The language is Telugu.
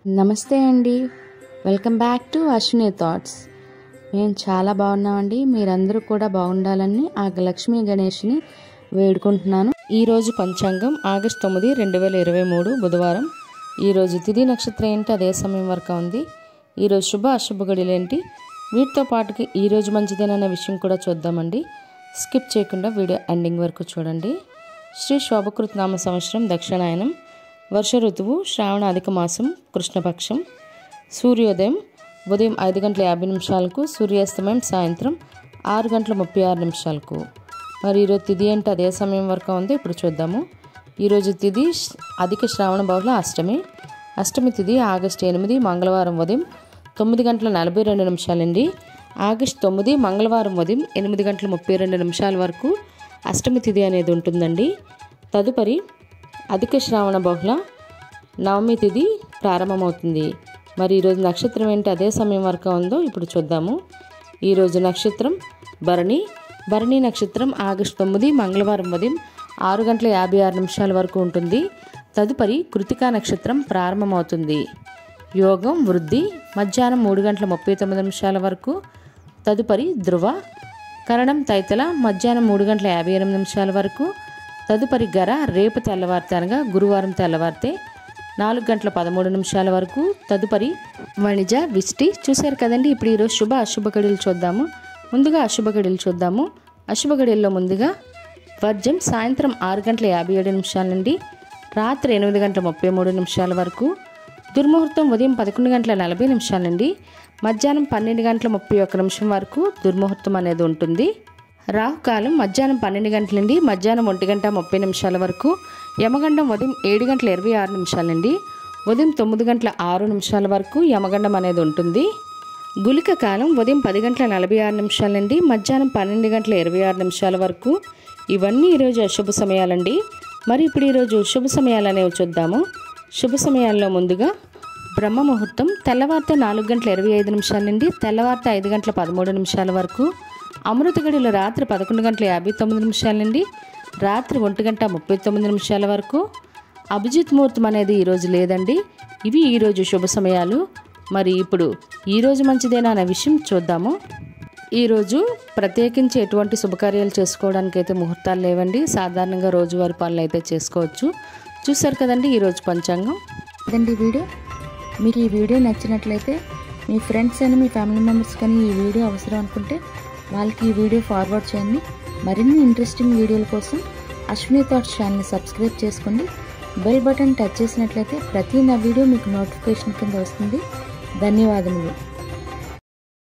నమస్తే అండి welcome back to Ashwini thoughts మేము చాలా బాగున్నామండి మీరందరూ కూడా బాగుండాలని ఆ లక్ష్మీ గణేష్ని వేడుకుంటున్నాను ఈరోజు పంచాంగం ఆగస్ట్ తొమ్మిది రెండు వేల ఇరవై మూడు బుధవారం ఈరోజు తిథి నక్షత్రం ఏంటి అదే సమయం వరకు ఉంది ఈరోజు శుభ అశుభ గడియలు ఏంటి వీటితో పాటుకి ఈరోజు మంచిదేనన్న విషయం కూడా చూద్దామండి స్కిప్ చేయకుండా వీడియో ఎండింగ్ వరకు చూడండి శ్రీ శోభకృత్ నామ సంవత్సరం దక్షిణాయనం వర్ష ఋతువు శ్రావణ అధిక మాసం కృష్ణపక్షం సూర్యోదయం ఉదయం ఐదు గంటల యాభై నిమిషాలకు సూర్యాస్తమయం సాయంత్రం ఆరు గంటల ముప్పై ఆరు నిమిషాలకు మరి ఈరోజు తిథి అంటే అదే సమయం వరకు ఉంది ఇప్పుడు చూద్దాము ఈరోజు తిథి శ్- అధిక శ్రావణ బహుళ అష్టమి అష్టమి తిథి ఆగస్టు ఎనిమిది మంగళవారం ఉదయం తొమ్మిది గంటల నలభై రెండు నిమిషాలండి ఆగస్టు తొమ్మిది మంగళవారం ఉదయం ఎనిమిది గంటల ముప్పై రెండు నిమిషాల వరకు అష్టమి తిథి అనేది ఉంటుందండి తదుపరి అధిక శ్రావణ బహుళ నవమి తిథి ప్రారంభమవుతుంది మరి ఈరోజు నక్షత్రం ఏంటి అదే సమయం వరకు ఉందో ఇప్పుడు చూద్దాము ఈరోజు నక్షత్రం భరణి భరణి నక్షత్రం ఆగస్టు తొమ్మిది మంగళవారం ఉదయం ఆరు గంటల యాభై ఆరు నిమిషాల వరకు ఉంటుంది తదుపరి కృతికా నక్షత్రం ప్రారంభమవుతుంది యోగం వృద్ధి మధ్యాహ్నం మూడు గంటల ముప్పై తొమ్మిది నిమిషాల వరకు తదుపరి ధ్రువ కరణం తైతల మధ్యాహ్నం మూడు గంటల యాభై ఎనిమిది నిమిషాల వరకు తదుపరి గర రేపు తెల్లవారితే అనగా గురువారం తెల్లవారితే నాలుగు గంటల పదమూడు నిమిషాల వరకు తదుపరి వణిజ విష్టి చూశారు కదండి ఇప్పుడు ఈరోజు శుభ అశుభ గడియలు చూద్దాము ముందుగా అశుభ గడియలు చూద్దాము అశుభ గడియల్లో ముందుగా వర్జం సాయంత్రం ఆరు గంటల యాభై ఏడు నిమిషాల నుండి రాత్రి ఎనిమిది గంటల ముప్పై మూడు నిమిషాల వరకు దుర్ముహూర్తం ఉదయం పదకొండు గంటల నలభై నిమిషాల నుండి మధ్యాహ్నం పన్నెండు గంటల ముప్పై ఒక్క నిమిషం వరకు దుర్ముహూర్తం అనేది ఉంటుంది రాహుకాలం మధ్యాహ్నం పన్నెండు గంటల నుండి మధ్యాహ్నం ఒంటి గంట ముప్పై నిమిషాల వరకు యమగండం ఉదయం ఏడు గంటల ఇరవై ఆరు నిమిషాల నుండి ఉదయం తొమ్మిది గంటల ఆరు నిమిషాల వరకు యమగండం అనేది ఉంటుంది గుళిక కాలం ఉదయం పది గంటల నలభై ఆరు నిమిషాల నుండి మధ్యాహ్నం పన్నెండు గంటల ఇరవై ఆరు నిమిషాల వరకు ఇవన్నీ ఈరోజు అశుభ సమయాలండి మరి ఇప్పుడు ఈరోజు శుభ సమయాలు అనేవి చూద్దాము శుభ సమయాల్లో ముందుగా బ్రహ్మ ముహూర్తం తెల్లవారితే నాలుగు గంటల ఇరవై ఐదు నిమిషాల నుండి తెల్లవారితే ఐదు గంటల పదమూడు నిమిషాల వరకు అమృత గడిలో రాత్రి పదకొండు గంటల యాభై తొమ్మిది నిమిషాల నుండి రాత్రి ఒంటి గంట ముప్పై తొమ్మిది నిమిషాల వరకు అభిజిత్ ముహూర్తం అనేది ఈరోజు లేదండి ఇవి ఈరోజు శుభ సమయాలు మరి ఇప్పుడు ఈరోజు మంచిదేనా అనే విషయం చూద్దాము ఈరోజు ప్రత్యేకించి ఎటువంటి శుభకార్యాలు చేసుకోవడానికి అయితే ముహూర్తాలు లేవండి సాధారణంగా రోజువారి పనులు అయితే చేసుకోవచ్చు చూసారు కదండి ఈరోజు పంచాంగం అదండి ఈ వీడియో మీకు ఈ వీడియో నచ్చినట్లయితే మీ ఫ్రెండ్స్ అని మీ ఫ్యామిలీ మెంబర్స్ కానీ ఈ వీడియో అవసరం అనుకుంటే వాళ్ళకి ఈ వీడియో ఫార్వర్డ్ చేయండి మరిన్ని ఇంట్రెస్టింగ్ వీడియోల కోసం అశ్విని థాట్స్ ఛానల్ని సబ్స్క్రైబ్ చేసుకోండి బెల్ బటన్ టచ్ చేసినట్లయితే ప్రతి నా వీడియో మీకు నోటిఫికేషన్ కింద వస్తుంది ధన్యవాదములు